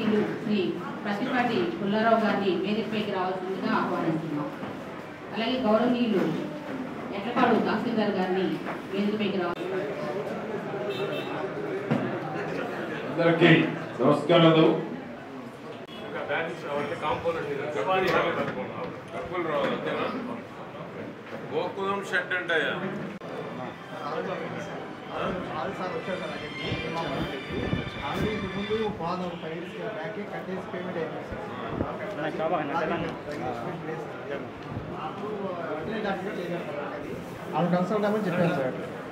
గౌరవనీయులు శ్రీ ప్రతిపాటి పుల్లారావు గారిని వేదికపైకి రావాల్సిందిగా ఆహ్వానిస్తున్నాం అలాగే గౌరవనీయులు ఎట్లపాడు తహసీల్దార్ గారిని వేదికపైకి రావాలి అందరికీ నమస్కారాలు గోకులం షెడ్ అంటాయా ఆల్రెడీ ఇంతకు ముందు బాగా ఒక ఫైవ్ ఇయర్స్ బ్యాక్ కట్టేసి పేమెంట్ అయిపోయింది వాళ్ళు కన్సల్ట్ అవ్వని చెప్పాను సార్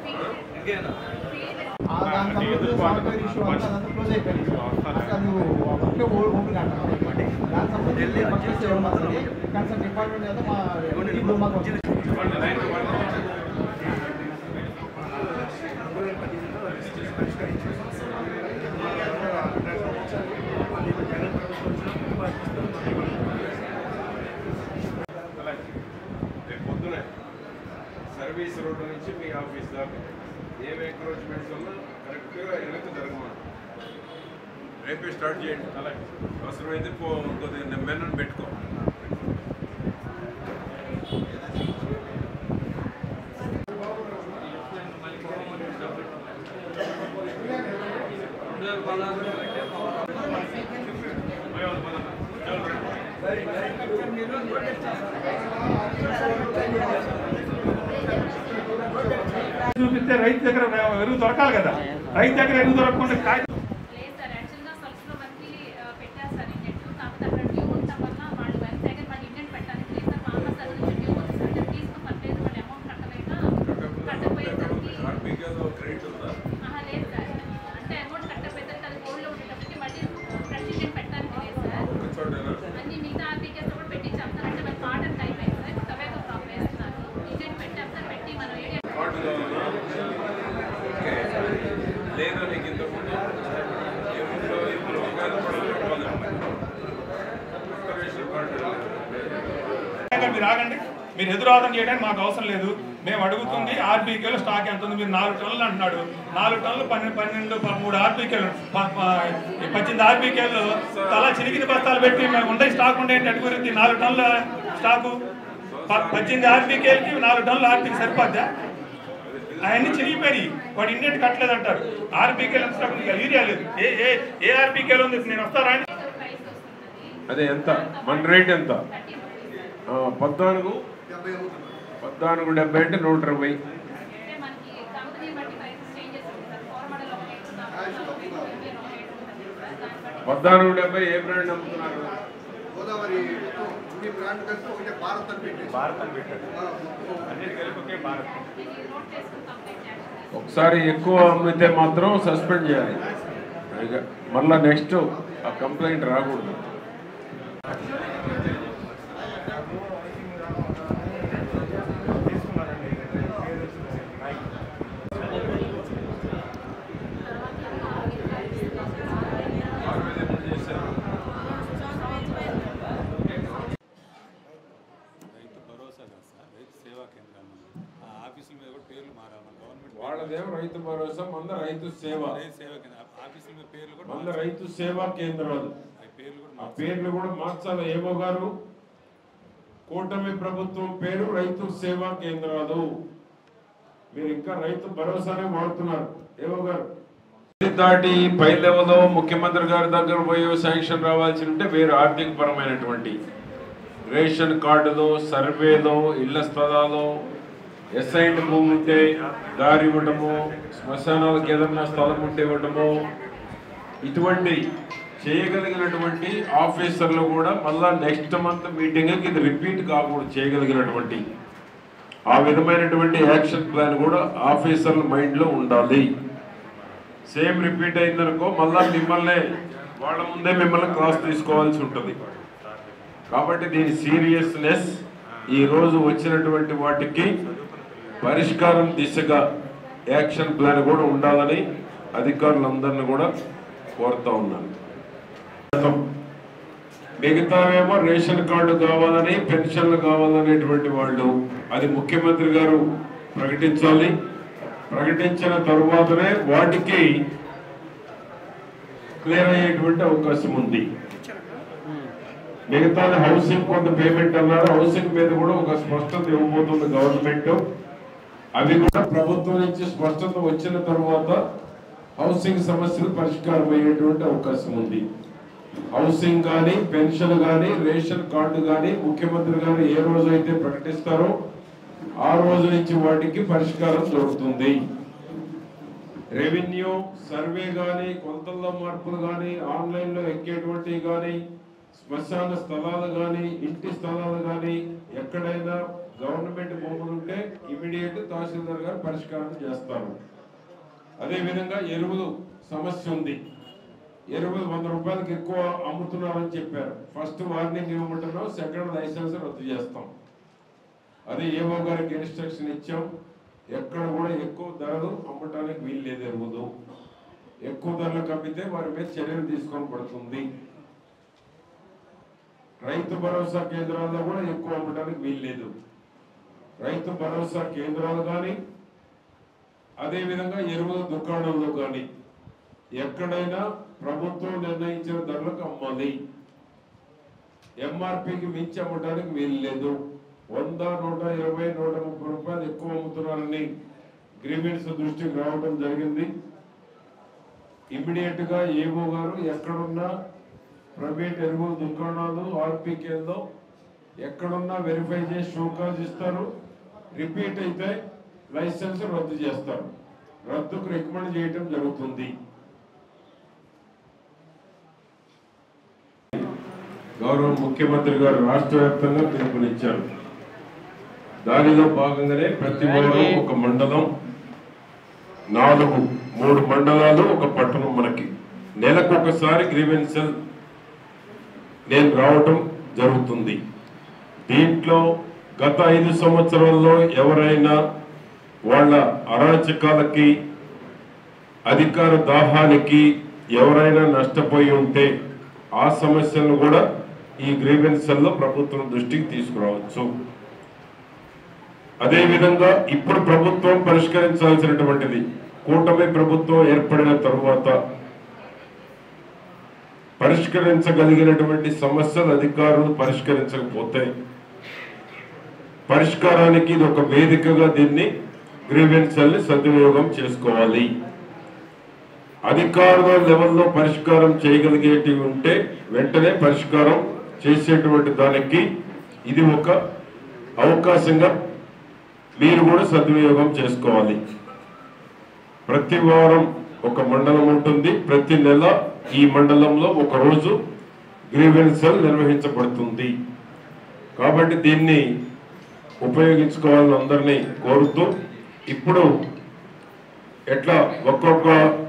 ఆ దాని సంబంధించిన సాఫ్ట్వేర్ ఇష్యూ అంతా అదంతా క్లోజ్ అయిపోయింది అంటే అది ఒకే ఓపెన్ అంటారు దాని సంబంధించి పర్చేస్ చేయమని కన్సల్ట్ డిపార్ట్మెంట్ ఏదో మా ఇప్పుడు మాకు వచ్చింది రేపు పొద్దునే సర్వీస్ రోడ్ నుంచి మీ ఆఫీస్ దాకా ఏం ఎంక్రోచ్మెంట్స్ ఉన్నా కరెక్ట్గా వెనక్కి జరగమని రేపే స్టార్ట్ చేయండి అలాగే అవసరమైతే పో కొద్దిగా మెనని పెట్టుకో చూపిస్తే రైతు దగ్గర ఎరువు దొరకాలి కదా రైతు దగ్గర ఎరువు దొరకకుండా కాయ లేదు సార్ యాక్చువల్గా సొల్స్లో మనకి పెట్టేస్తారు ఇండెంట్ కాకపోతే అక్కడ డ్యూ ఉండటం వల్ల వాళ్ళు వన్ సెకండ్ మళ్ళీ ఇండెంట్ పెట్టడానికి లేదు సార్ ఫార్మర్స్ దగ్గర నుంచి డ్యూ ఉంది సార్ అంటే తీసుకుని పర్లేదు వాళ్ళు అమౌంట్ కట్టలేక కట్టపోయేసరికి ఆర్బీకేలో క్రెడిట్ ఉందా ఆహా లేదు సార్ అంటే అమౌంట్ కట్టపోయేసరికి అది హోల్డ్లో ఉండేటప్పటికి మళ్ళీ ఫ్రెష్ ఇండెంట్ పెట్టడానికి లేదు సార్ ఒక చోటేనా అన్ని మిగతా ఆర్బీకేస్ కూడా పెట్టించాం సార్ అంటే మన పాటకు అయిపోయింది సార్ టొబాకో క్రాప్ వేస్తున్నారు ఇండెంట్ పెట్టాం సార్ పెట్టి మనం ఏరియా కార్డు కావాలా ఓకే లేదా నీకు ఇంతకుముందు ఏముందో ఇప్పుడు ఉగాది పడవ ఒక్క రేషన్ కార్డు దగ్గర మీరు ఆగండి మీరు ఎదురాదం చేయడానికి మాకు అవసరం లేదు మేము అడుగుతుంది ఆర్బీకేలో స్టాక్ ఎంత ఉంది మీరు నాలుగు టన్నులు అంటున్నాడు నాలుగు టన్నులు పన్నెండు పన్నెండు పదమూడు ఆర్బీకేలు ప- ప- ఈ పద్దెనిమిది ఆర్బీకేలు తలా చిరిగిన బస్తాలు పెట్టి మేము ఉండే స్టాక్ ఉండే అటు గురించి నాలుగు టన్నుల స్టాకు ప- పద్దెనిమిది ఆర్బీకేలకి నాలుగు టన్నులు ఆర్బీకి సరిపోద్దా అవన్నీ చిరిగిపోయి వాడు ఇండియన్ కట్టలేదు అంటారు ఆర్బీకేలు ఎంత స్టాక్ ఉంది? యూరియా లేదు ఏ ఏ ఏ ఆర్బీకేలు ఉంది నేను వస్తారా అండి ప్రైస్ వస్తుంది అదే ఎంత మన రేట్ ఎంత థర్టీ ఆ, పద్నాలుగు పద్నాలుగు డెబ్బై అంటే నూట ఇరవై అంటే మనకి కంపెనీ బట్టి ప్రైసెస్ చేంజెస్ ఉంటుంది సార్ ఫోర్ మోడల్ ఒక రేట్ ఉంటుంది ఇండియన్ ఒక రేట్ ఉంటుంది సార్ దాన్ని బట్టి పద్నాలుగు డెబ్బై ఏ బ్రాండ్ అమ్ముతున్నారు గోదావరి ఈ బ్రాండ్ కలిసి ఒకటే భారత్ అని పెట్టేసి భారత్ అని పెట్టారు అన్నిటికీ ఒకే భారత్ ఇది నోట్ చేసుకుని కంప్లైంట్ చేయాలి ఒకసారి ఎక్కువ అమ్మితే మాత్రం సస్పెండ్ చేయాలి ఇక మళ్ళా నెక్స్ట్ ఆ కంప్లైంట్ రాకూడదు రైతు భరోసా కాదు సార్ రైతు సేవా కేంద్రాలు ఆ ఆఫీసుల మీద కూడా పేర్లు మారాలి మన గవర్నమెంట్ వాళ్ళదేమో రైతు భరోసా మంద రైతు సేవ రైతు సేవా కేంద్రం ఆ ఆఫీసుల మీద పేర్లు కూడా మంద మార్చాలి. రైతు సేవా కేంద్రాలు ఆ పేర్లు కూడా ఆ మార్చాలి. పేర్లు కూడా మార్చాలి ఏమో గారు కూటమి ప్రభుత్వం పేరు రైతు సేవా కేంద్రాలు మీరు ఇంకా రైతు భరోసానే వాడుతున్నారు ఏమో గారు దాటి పై లెవెల్లో ముఖ్యమంత్రి గారి దగ్గర పోయి శాంక్షన్ రావాల్సి ఉంటే వేరు ఆర్థిక పరమైనటువంటి రేషన్ కార్డులు సర్వేలు ఇళ్ల స్థలాలు ఎస్ఐన్ భూమి ఉంటే దారి ఇవ్వడము శ్మశానాలకు ఏదన్నా స్థలం ఉంటే ఇవ్వడము ఇటువంటి చేయగలిగినటువంటి ఆఫీసర్లు కూడా మళ్ళా నెక్స్ట్ మంత్ మీటింగ్కి ఇది రిపీట్ కాకూడదు చేయగలిగినటువంటి ఆ విధమైనటువంటి యాక్షన్ ప్లాన్ కూడా ఆఫీసర్ల మైండ్లో ఉండాలి సేమ్ రిపీట్ అయిందనుకో మళ్ళా మిమ్మల్ని వాళ్ళ ముందే మిమ్మల్ని క్లాస్ తీసుకోవాల్సి ఉంటుంది కాబట్టి దీని సీరియస్నెస్ ఈ రోజు వచ్చినటువంటి వాటికి పరిష్కారం దిశగా యాక్షన్ ప్లాన్ కూడా ఉండాలని అధికారులందరినీ కూడా కోరుతా ఉన్నాను మిగతావేమో రేషన్ కార్డు కావాలని పెన్షన్లు కావాలనేటువంటి వాళ్ళు అది ముఖ్యమంత్రి గారు ప్రకటించాలి ప్రకటించిన తరువాతనే వాటికి క్లియర్ అయ్యేటువంటి అవకాశం ఉంది మిగతాది హౌసింగ్ కొంత పేమెంట్ అన్నారు హౌసింగ్ మీద కూడా ఒక స్పష్టత ఇవ్వబోతుంది గవర్నమెంట్ అవి కూడా ప్రభుత్వం నుంచి స్పష్టత వచ్చిన తర్వాత హౌసింగ్ సమస్యలు పరిష్కారం అయ్యేటువంటి అవకాశం ఉంది హౌసింగ్ కానీ పెన్షన్ కానీ రేషన్ కార్డు కానీ ముఖ్యమంత్రి గారు ఏ రోజు అయితే ప్రకటిస్తారో ఆ రోజు నుంచి వాటికి పరిష్కారం దొరుకుతుంది రెవెన్యూ సర్వే కానీ కొంతల్లో మార్పులు కానీ ఆన్లైన్ లో ఎక్కేటువంటివి కానీ శ్మశాన స్థలాలు కానీ ఇంటి స్థలాలు కానీ ఎక్కడైనా గవర్నమెంట్ భూములు ఉంటే ఇమీడియట్ తహసీల్దార్ గారు పరిష్కారం చేస్తారు అదే విధంగా ఎరువులు సమస్య ఉంది ఎరువులు వంద రూపాయలకి ఎక్కువ అమ్ముతున్నారని చెప్పారు ఫస్ట్ వార్నింగ్ ఇవ్వమంటున్నాం సెకండ్ లైసెన్స్ రద్దు చేస్తాం అదే ఏవో గారికి ఇన్స్ట్రక్షన్ ఇచ్చాం ఎక్కడ కూడా ఎక్కువ ధరలు అమ్మటానికి వీలు లేదు ఎరువులు ఎక్కువ ధరలకు అమ్మితే వారి మీద చర్యలు తీసుకొని పడుతుంది రైతు భరోసా కేంద్రాల్లో కూడా ఎక్కువ అమ్మటానికి వీలు లేదు రైతు భరోసా కేంద్రాలు కానీ అదే విధంగా ఎరువుల దుకాణంలో కానీ ఎక్కడైనా ప్రభుత్వం నిర్ణయించిన ధరలకు అమ్మాలి ఎంఆర్పికి మించి అమ్మటానికి వీలు లేదు వంద నూట ఇరవై నూట ముప్పై రూపాయలు ఎక్కువ అమ్ముతున్నారని గ్రీవెన్స్ దృష్టికి రావడం జరిగింది ఇమ్మీడియట్ గా ఏవో గారు ఎక్కడున్నా ప్రైవేట్ ఎరువుల దుకాణాలు ఆర్పికేల్లో ఎక్కడున్నా వెరిఫై చేసి షోకాజ్ ఇస్తారు రిపీట్ అయితే లైసెన్స్ రద్దు చేస్తారు రద్దుకు రికమెండ్ చేయటం జరుగుతుంది గౌరవ ముఖ్యమంత్రి గారు రాష్ట్ర వ్యాప్తంగా పిలుపునిచ్చారు దానిలో భాగంగానే ప్రతి వారం ఒక మండలం నాలుగు మూడు మండలాలు ఒక పట్టణం మనకి నెలకు ఒకసారి గ్రీవెన్సల్ నేను రావటం జరుగుతుంది దీంట్లో గత ఐదు సంవత్సరాల్లో ఎవరైనా వాళ్ళ అరాచకాలకి అధికార దాహానికి ఎవరైనా నష్టపోయి ఉంటే ఆ సమస్యలను కూడా ఈ గ్రీవెన్సల్లో ప్రభుత్వం దృష్టికి తీసుకురావచ్చు అదే విధంగా ఇప్పుడు ప్రభుత్వం పరిష్కరించాల్సినటువంటిది కూటమి ప్రభుత్వం ఏర్పడిన తరువాత పరిష్కరించగలిగినటువంటి సమస్యలు అధికారులు పరిష్కరించకపోతే పరిష్కారానికి ఇది ఒక వేదికగా దీన్ని గ్రీవెన్సల్ని సద్వినియోగం చేసుకోవాలి అధికారుల లెవెల్లో పరిష్కారం చేయగలిగేటివి ఉంటే వెంటనే పరిష్కారం చేసేటువంటి దానికి ఇది ఒక అవకాశంగా మీరు కూడా సద్వినియోగం చేసుకోవాలి ప్రతి వారం ఒక మండలం ఉంటుంది ప్రతి నెల ఈ మండలంలో ఒక రోజు గ్రీవెన్సల్ నిర్వహించబడుతుంది కాబట్టి దీన్ని ఉపయోగించుకోవాలని అందరినీ కోరుతూ ఇప్పుడు ఎట్లా ఒక్కొక్క